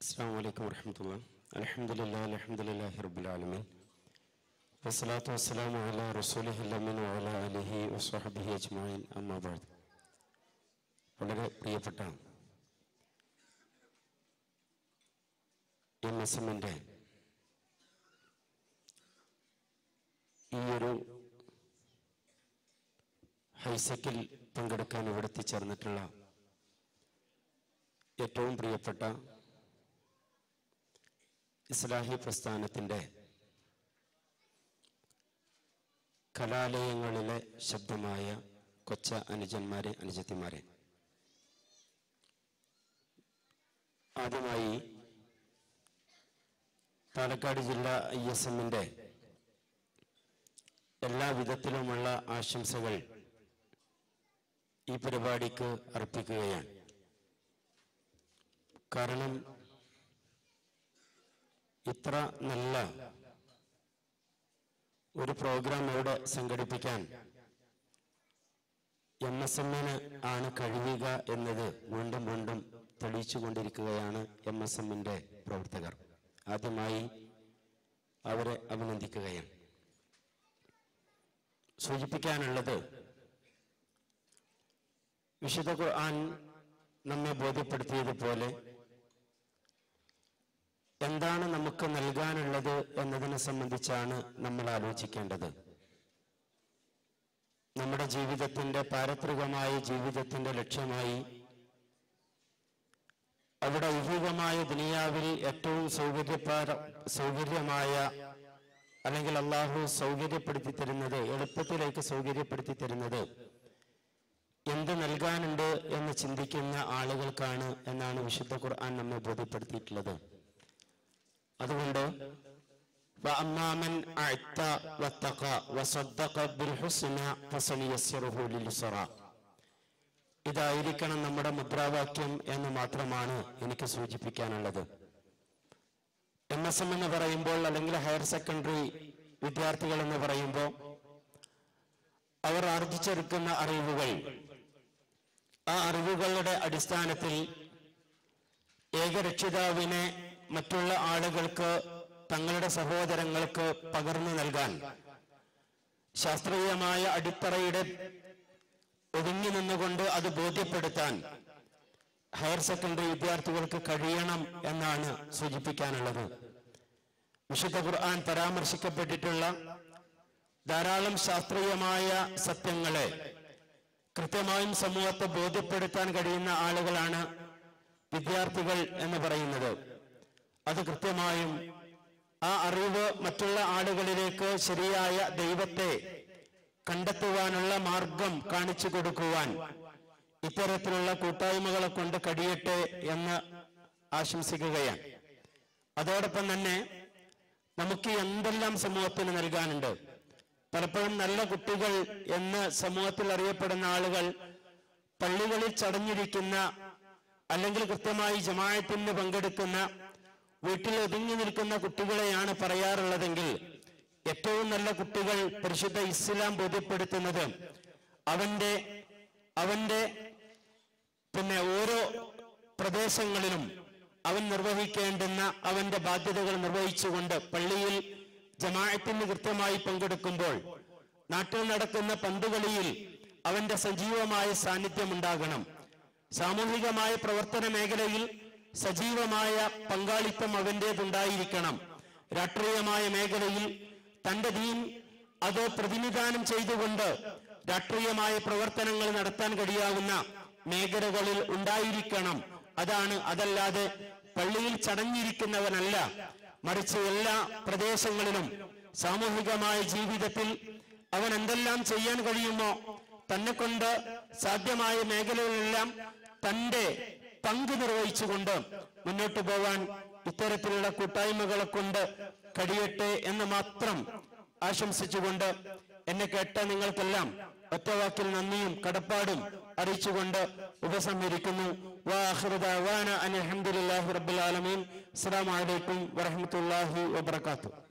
السلام عليكم ورحمة الله الحمد لله الحمد لله رب العالمين والصلاة والسلام على رسوله الأمين وعلى آله وصحبه أجمعين أما بعد വളരെ പ്രിയപ്പെട്ട M S എമ്മിൻ്റെ ഈ ഒരു ഹൈസെക്കിൽ പങ്കെടുക്കാൻ ഇവിടെ എത്തിച്ചേർന്നിട്ടുള്ള ഏറ്റവും പ്രിയപ്പെട്ട ഇസ്ലാഹി പ്രസ്ഥാനത്തിൻ്റെ കലാലയങ്ങളിലെ ശബ്ദമായ കൊച്ച അനുജന്മാരെ അനുജത്തിമാരെ ആദ്യമായി പാലക്കാട് ജില്ല ഐ എസ് എമ്മിൻ്റെ എല്ലാ വിധത്തിലുമുള്ള ആശംസകൾ ഈ പരിപാടിക്ക് അർപ്പിക്കുകയാണ് കാരണം ഇത്ര നല്ല ഒരു പ്രോഗ്രാം ഇവിടെ സംഘടിപ്പിക്കാൻ എം എസ് എമ്മിന് ആണ് കഴിയുക എന്നത് വീണ്ടും വീണ്ടും തെളിയിച്ചുകൊണ്ടിരിക്കുകയാണ് എം എസ് എമ്മിന്റെ പ്രവർത്തകർ ആദ്യമായി അവരെ അഭിനന്ദിക്കുകയാണ് സൂചിപ്പിക്കാനുള്ളത് വിശുദ്ധ ഖുർആൻ നമ്മെ ബോധ്യപ്പെടുത്തിയതുപോലെ എന്താണ് നമുക്ക് നൽകാനുള്ളത് എന്നതിനെ സംബന്ധിച്ചാണ് നമ്മൾ ആലോചിക്കേണ്ടത് നമ്മുടെ ജീവിതത്തിന്റെ പാരത്രികമായ ജീവിതത്തിന്റെ ലക്ഷ്യമായി അവിടെ ഐഹികമായ ദുനിയാവിൽ ഏറ്റവും സൗകര്യപാര സൗകര്യമായ അല്ലെങ്കിൽ അള്ളാഹു സൗകര്യപ്പെടുത്തി തരുന്നത് എളുപ്പത്തിലേക്ക് സൗകര്യപ്പെടുത്തി തരുന്നത് എന്ത് നൽകാനുണ്ട് എന്ന് ചിന്തിക്കുന്ന ആളുകൾക്കാണ് എന്നാണ് വിശുദ്ധ ഖുർആൻ നമ്മെ ബോധ്യപ്പെടുത്തിയിട്ടുള്ളത് അതുകൊണ്ട് وأما من أعطى واتقى وصدق بالحسنى فسنيسره لليسرى ഇതായിരിക്കണം നമ്മുടെ മുദ്രാവാക്യം എന്ന് മാത്രമാണ് എനിക്ക് സൂചിപ്പിക്കാനുള്ളത് എം എസ് എം എന്ന് പറയുമ്പോൾ അല്ലെങ്കിൽ ഹയർ സെക്കൻഡറി വിദ്യാർത്ഥികൾ എന്ന് പറയുമ്പോൾ അവർ ആർജിച്ചെടുക്കുന്ന അറിവുകൾ ആ അറിവുകളുടെ അടിസ്ഥാനത്തിൽ ഏകരക്ഷിതാവിനെ മറ്റുള്ള ആളുകൾക്ക് തങ്ങളുടെ സഹോദരങ്ങൾക്ക് പകർന്നു നൽകാൻ ശാസ്ത്രീയമായ അടിത്തറയുടെ ഒതുങ്ങി നിന്നുകൊണ്ട് അത് ബോധ്യപ്പെടുത്താൻ ഹയർ സെക്കൻഡറി വിദ്യാർത്ഥികൾക്ക് കഴിയണം എന്നാണ് സൂചിപ്പിക്കാനുള്ളത് വിശുദ്ധ ഖുർആൻ പരാമർശിക്കപ്പെട്ടിട്ടുള്ള ധാരാളം ശാസ്ത്രീയമായ സത്യങ്ങളെ കൃത്യമായും സമൂഹത്തെ ബോധ്യപ്പെടുത്താൻ കഴിയുന്ന ആളുകളാണ് വിദ്യാർത്ഥികൾ എന്ന് പറയുന്നത് അത് കൃത്യമായും ആ അറിവ് മറ്റുള്ള ആളുകളിലേക്ക് ശരിയായ ദൈവത്തെ കണ്ടെത്തുവാനുള്ള മാർഗം കാണിച്ചു കൊടുക്കുവാൻ ഇത്തരത്തിലുള്ള കൂട്ടായ്മകളെ കൊണ്ട് കഴിയട്ടെ എന്ന് ആശംസിക്കുകയാണ് അതോടൊപ്പം തന്നെ നമുക്ക് എന്തെല്ലാം സമൂഹത്തിന് നൽകാനുണ്ട് പലപ്പോഴും നല്ല കുട്ടികൾ എന്ന് സമൂഹത്തിൽ അറിയപ്പെടുന്ന ആളുകൾ പള്ളികളിൽ ചടഞ്ഞിരിക്കുന്ന അല്ലെങ്കിൽ കൃത്യമായി ജമായത്തിന് പങ്കെടുക്കുന്ന വീട്ടിൽ ഒതുങ്ങി നിൽക്കുന്ന കുട്ടികളെയാണ് പറയാറുള്ളതെങ്കിൽ ഏറ്റവും നല്ല കുട്ടികൾ പരിശുദ്ധ ഇസ്ലാം ബോധ്യപ്പെടുത്തുന്നത് അവന്റെ അവന്റെ പിന്നെ ഓരോ പ്രദേശങ്ങളിലും അവൻ നിർവഹിക്കേണ്ടുന്ന അവന്റെ ബാധ്യതകൾ നിർവഹിച്ചുകൊണ്ട് പള്ളിയിൽ ജമാഅത്തിന് കൃത്യമായി പങ്കെടുക്കുമ്പോൾ നാട്ടിൽ നടക്കുന്ന പന്തുകളിയിൽ അവന്റെ സജീവമായ സാന്നിധ്യം ഉണ്ടാകണം സാമൂഹികമായ പ്രവർത്തന മേഖലയിൽ സജീവമായ പങ്കാളിത്തം അവൻ്റേതുണ്ടായിരിക്കണം രാഷ്ട്രീയമായ മേഖലയിൽ തന്റെ ദീൻ അത് പ്രതിനിധാനം ചെയ്തുകൊണ്ട് രാഷ്ട്രീയമായ പ്രവർത്തനങ്ങൾ നടത്താൻ കഴിയാവുന്ന മേഖലകളിൽ ഉണ്ടായിരിക്കണം അതാണ് അതല്ലാതെ പള്ളിയിൽ ചടഞ്ഞിരിക്കുന്നവനല്ല മറിച്ച് എല്ലാ പ്രദേശങ്ങളിലും സാമൂഹികമായ ജീവിതത്തിൽ അവൻ എന്തെല്ലാം ചെയ്യാൻ കഴിയുമോ തന്നെ കൊണ്ട് സാധ്യമായ മേഖലകളിലെല്ലാം തന്റെ പങ്ക് നിർവഹിച്ചുകൊണ്ട് മുന്നോട്ട് പോവാൻ ഇത്തരത്തിലുള്ള കൂട്ടായ്മകളെ കൊണ്ട് കഴിയട്ടെ എന്ന് മാത്രം ആശംസിച്ചുകൊണ്ട് എന്നെ കേട്ട നിങ്ങൾക്കെല്ലാം ഒറ്റവാക്കിൽ നന്ദിയും കടപ്പാടും അറിയിച്ചുകൊണ്ട് ഉപസംഹരിക്കുന്നു വാഹൃദാന അലഹമുല്ലാഹി റബ്ബുൽ ആലമീൻ അസ്സലാമു അലൈക്കും വറഹ്മത്തുള്ളാഹി വബറകാതുഹു